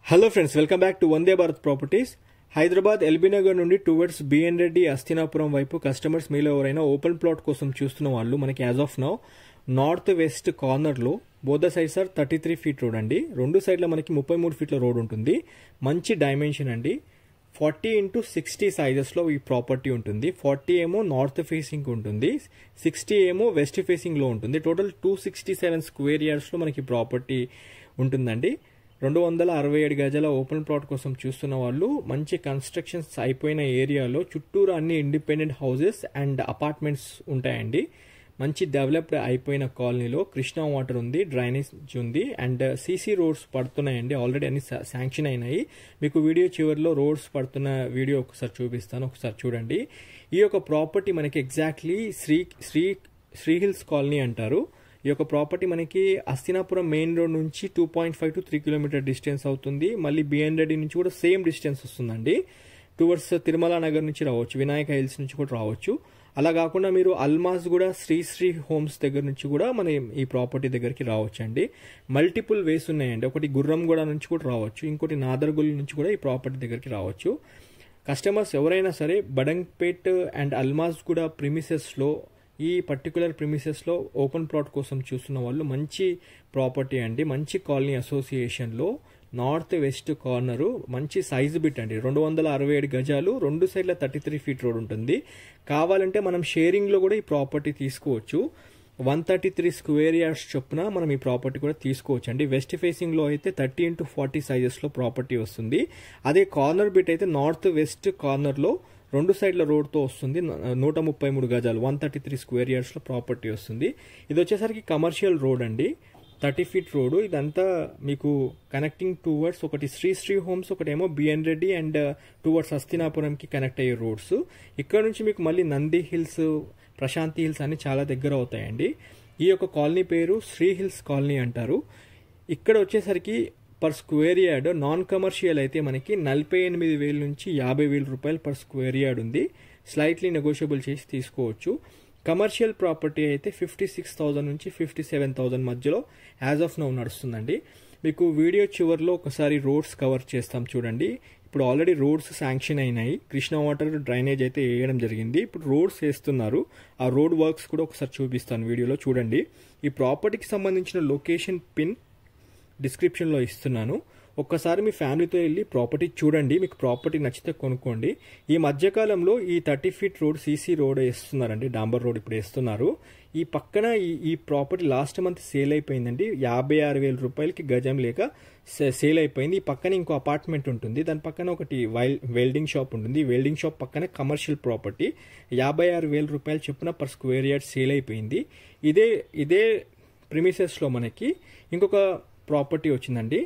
hello friends welcome back to Vande Bharat properties Hyderabad LB Nagar నుండి towards B N Reddy అస్థినాపురం వైపు customers మీలో ఎవరైనా ఓపెన్ ప్లాట్ కోసం చూస్తున్న వాళ్ళు మనకి as of now north west కార్నర్లో బోధ side sir thirty three feet road అండి రెండు సైడ్ల మనకి ముప్పై మూడు ఫీట్ల రోడ్ ఉంటుంది మంచి డైమెన్షన్ అండి ఫార్టీ ఇంటూ సిక్స్టీ సైజెస్లో ఈ ప్రాపర్టీ ఉంటుంది ఫార్టీ ఏమో నార్త్ ఫేసింగ్ ఉంటుంది సిక్స్టీ ఏమో వెస్ట్ ఫేసింగ్లో ఉంటుంది total two sixty seven square ఇయర్స్లో మనకి ప్రాపర్టీ ఉంటుందండి రెండు వందల అరవై ఏడు గజాల ఓపెన్ ప్లాట్ కోసం చూస్తున్న వాళ్ళు మంచి కన్స్ట్రక్షన్స్ అయిపోయిన ఏరియాలో చుట్టూరు అన్ని ఇండిపెండెంట్ హౌసెస్ అండ్ అపార్ట్మెంట్స్ ఉంటాయండి మంచి డెవలప్డ్ అయిపోయిన కాలనీలో కృష్ణా వాటర్ ఉంది డ్రైనేజ్ ఉంది అండ్ సీసీ రోడ్స్ పడుతున్నాయండి ఆల్రెడీ అన్ని శాంక్షన్ అయినాయి మీకు వీడియో చివరిలో రోడ్స్ పడుతున్న వీడియో ఒకసారి చూపిస్తాను ఒకసారి చూడండి ఈ యొక్క ప్రాపర్టీ మనకి exactly Sri Sri Sri hills colony అంటారు ఈ యొక్క ప్రాపర్టీ మనకి అస్థినాపురం మెయిన్ రోడ్ నుంచి two point five to three kilometre distance అవుతుంది మళ్ళీ బిఎన్ రెడ్డి నుంచి కూడా సేమ్ డిస్టెన్స్ వస్తుందండి టువర్డ్స్ తిరుమల నగర్ నుంచి రావచ్చు వినాయక హిల్స్ నుంచి కూడా రావచ్చు అలా కాకుండా మీరు అల్మాస్ కూడా శ్రీ శ్రీ హోమ్స్ దగ్గర నుంచి కూడా మన ఈ ప్రాపర్టీ దగ్గరికి రావచ్చు అండి మల్టిపుల్ వేస్ ఉన్నాయండి ఒకటి గుర్రంగూడ నుంచి కూడా రావచ్చు ఇంకోటి నాదర్గుల్ నుంచి కూడా ఈ ప్రాపర్టీ దగ్గరికి రావచ్చు కస్టమర్స్ ఎవరైనా సరే బడంగ్పేట్ అండ్ అల్మాస్ కూడా ప్రిమిసెస్లో ఈ పర్టికులర్ ప్రిమిసెస్లో ఓపెన్ ప్లాట్ కోసం చూస్తున్న వాళ్ళు మంచి ప్రాపర్టీ అండి మంచి కాలనీ అసోసియేషన్లో నార్త్ వెస్ట్ కార్నరు మంచి సైజు బిట్ అండి రెండు వందల అరవై ఏడు గజాలు రెండు సైడ్ల థర్టీ త్రీ ఫీట్ రోడ్ ఉంటుంది కావాలంటే మనం షేరింగ్లో కూడా ఈ ప్రాపర్టీ తీసుకోవచ్చు one thirty three square yards చొప్పున మనం ఈ ప్రాపర్టీ కూడా తీసుకోవచ్చు అండి వెస్ట్ ఫేసింగ్లో అయితే థర్టీ ఇంటూ ఫార్టీ సైజెస్లో ప్రాపర్టీ వస్తుంది అదే కార్నర్ బిట్ అయితే నార్త్ వెస్ట్ కార్నర్లో రెండు సైడ్ల రోడ్తో వస్తుంది నూట ముప్పై మూడు గజాలు వన్ థర్టీ త్రీ స్క్వేర్ ఇయర్స్లో ప్రాపర్టీ వస్తుంది ఇది వచ్చేసరికి కమర్షియల్ రోడ్ అండి థర్టీ ఫీట్ రోడ్ ఇదంతా మీకు కనెక్టింగ్ టువర్డ్స్ ఒకటి శ్రీ శ్రీ హోమ్స్ ఒకటేమో బిఎన్ రెడ్డి అండ్ టువర్డ్స్ హస్తినాపురంకి కనెక్ట్ అయ్యే రోడ్స్ ఇక్కడ నుంచి మీకు మళ్ళీ నంది హిల్స్ ప్రశాంతి హిల్స్ అన్ని చాలా దగ్గర అవుతాయండి ఈ యొక్క కాలనీ పేరు శ్రీ హిల్స్ కాలనీ అంటారు ఇక్కడ వచ్చేసరికి per square yard non commercial అయితే మనకి నలభై ఎనిమిది వేల నుంచి యాభై వేల రూపాయలు పర్ స్క్వేర్ యార్డ్ ఉంది స్లైట్లీ నెగోషియబుల్ చేసి తీసుకోవచ్చు కమర్షియల్ ప్రాపర్టీ అయితే ఫిఫ్టీ సిక్స్ థౌజండ్ నుంచి ఫిఫ్టీ సెవెన్ థౌజండ్ మధ్యలో యాజ్ ఆఫ్ నౌ నడుస్తుందండి మీకు వీడియో చివరిలో ఒకసారి రోడ్స్ కవర్ చేస్తాం చూడండి ఇప్పుడు ఆల్రెడీ రోడ్స్ శాంక్షన్ అయినాయి కృష్ణా వాటర్ డ్రైనేజ్ అయితే వేయడం జరిగింది ఇప్పుడు రోడ్స్ వేస్తున్నారు ఆ రోడ్ వర్క్స్ కూడా ఒకసారి చూపిస్తాను వీడియోలో చూడండి ఈ ప్రాపర్టీకి సంబంధించిన లొకేషన్ పిన్ డిస్క్రిప్షన్లో ఇస్తున్నాను ఒక్కసారి మీ ఫ్యామిలీతో వెళ్ళి ప్రాపర్టీ చూడండి మీకు ప్రాపర్టీ నచ్చితే కొనుక్కోండి ఈ మధ్యకాలంలో ఈ thirty feet road CC road వేస్తున్నారండి డాంబర్ రోడ్ ఇప్పుడు వేస్తున్నారు ఈ పక్కన ఈ ఈ ప్రాపర్టీ లాస్ట్ మంత్ సేల్ అయిపోయిందండి యాభై ఆరు వేల రూపాయలకి గజం లేక సేల్ అయిపోయింది ఈ పక్కన ఇంకో అపార్ట్మెంట్ ఉంటుంది దాని పక్కన ఒకటి వైల్ వెల్డింగ్ షాప్ ఉంటుంది వెల్డింగ్ షాప్ పక్కన కమర్షియల్ ప్రాపర్టీ యాభై ఆరు వేల రూపాయలు చొప్పున పర్ స్క్వేర్ యార్డ్ సేల్ అయిపోయింది ఇదే ఇదే ప్రిమిసెస్లో మనకి ఇంకొక ప్రాపర్టీ వచ్చిందండి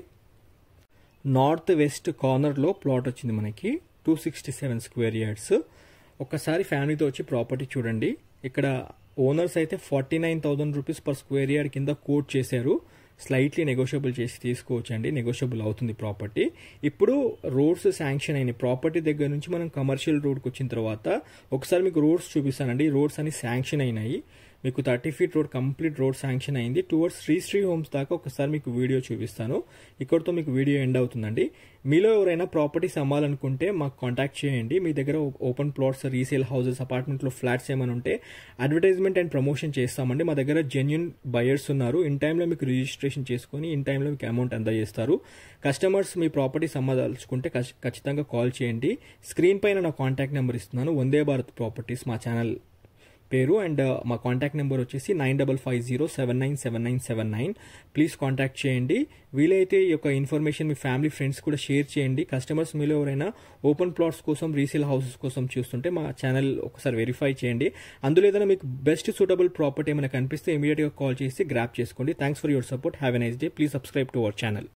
నార్త్ వెస్ట్ కార్నర్లో ప్లాట్ వచ్చింది మనకి two sixty seven square yards ఒక్కసారి ఫ్యామిలీతో వచ్చి ప్రాపర్టీ చూడండి ఇక్కడ ఓనర్స్ అయితే forty nine thousand rupees per square yard కింద కోట్ చేశారు స్లైట్లీ నెగోషియబుల్ చేసి తీసుకోవచ్చు అండి నెగోషియబుల్ అవుతుంది ప్రాపర్టీ ఇప్పుడు రోడ్స్ శాంక్షన్ అయినాయి ప్రాపర్టీ దగ్గర నుంచి మనం కమర్షియల్ రోడ్కి వచ్చిన తర్వాత ఒకసారి మీకు రోడ్స్ చూపిస్తానండి రోడ్స్ అన్ని శాంక్షన్ అయినాయి మీకు thirty feet road complete road sanction అయింది టువర్డ్స్ శ్రీ శ్రీ హోమ్స్ దాకా ఒకసారి మీకు వీడియో చూపిస్తాను ఇక్కడతో మీకు వీడియో ఎండ్ అవుతుందండి మీలో ఎవరైనా ప్రాపర్టీస్ అమ్మాలనుకుంటే మాకు కాంటాక్ట్ చేయండి మీ దగ్గర ఓపెన్ ప్లాట్స్ రీసేల్ హౌసెస్ అపార్ట్మెంట్లో ఫ్లాట్స్ ఏమైనా ఉంటే అడ్వర్టైజ్మెంట్ అండ్ ప్రమోషన్ చేస్తామండి మా దగ్గర జెన్యున్ బయర్స్ ఉన్నారు ఇన్ టైంలో మీకు రిజిస్ట్రేషన్ చేసుకొని ఇన్ టైంలో మీకు అమౌంట్ అందజేస్తారు కస్టమర్స్ మీ ప్రాపర్టీస్ అమ్మదలుచుకుంటే ఖచ్చితంగా కాల్ చేయండి స్క్రీన్ పైన నా కాంటాక్ట్ నెంబర్ ఇస్తున్నాను వందే భారత్ ప్రాపర్టీస్ మా ఛానల్ పేరు అండ్ మా కాంటాక్ట్ నెంబర్ వచ్చేసి nine double five zero seven nine seven nine seven nine please contact చేయండి వీలైతే ఈ యొక్క ఇన్ఫర్మేషన్ మీ ఫ్యామిలీ ఫ్రెండ్స్ కూడా షేర్ చేయండి కస్టమర్స్ మీలో ఎవరైనా ఓపెన్ ప్లాట్స్ కోసం రీసేల్ హౌసెస్ కోసం చూస్తుంటే మా ఛానల్ ఒకసారి వెరిఫై చేయండి అందులో ఏదైనా మీకు బెస్ట్ సూటబుల్ ప్రాపర్టీ ఏమైనా కనిపిస్తే ఇమీడియట్గా కాల్ చేసి గ్రాప్ చేసుకోండి thanks for your support have a nice day please subscribe to our channel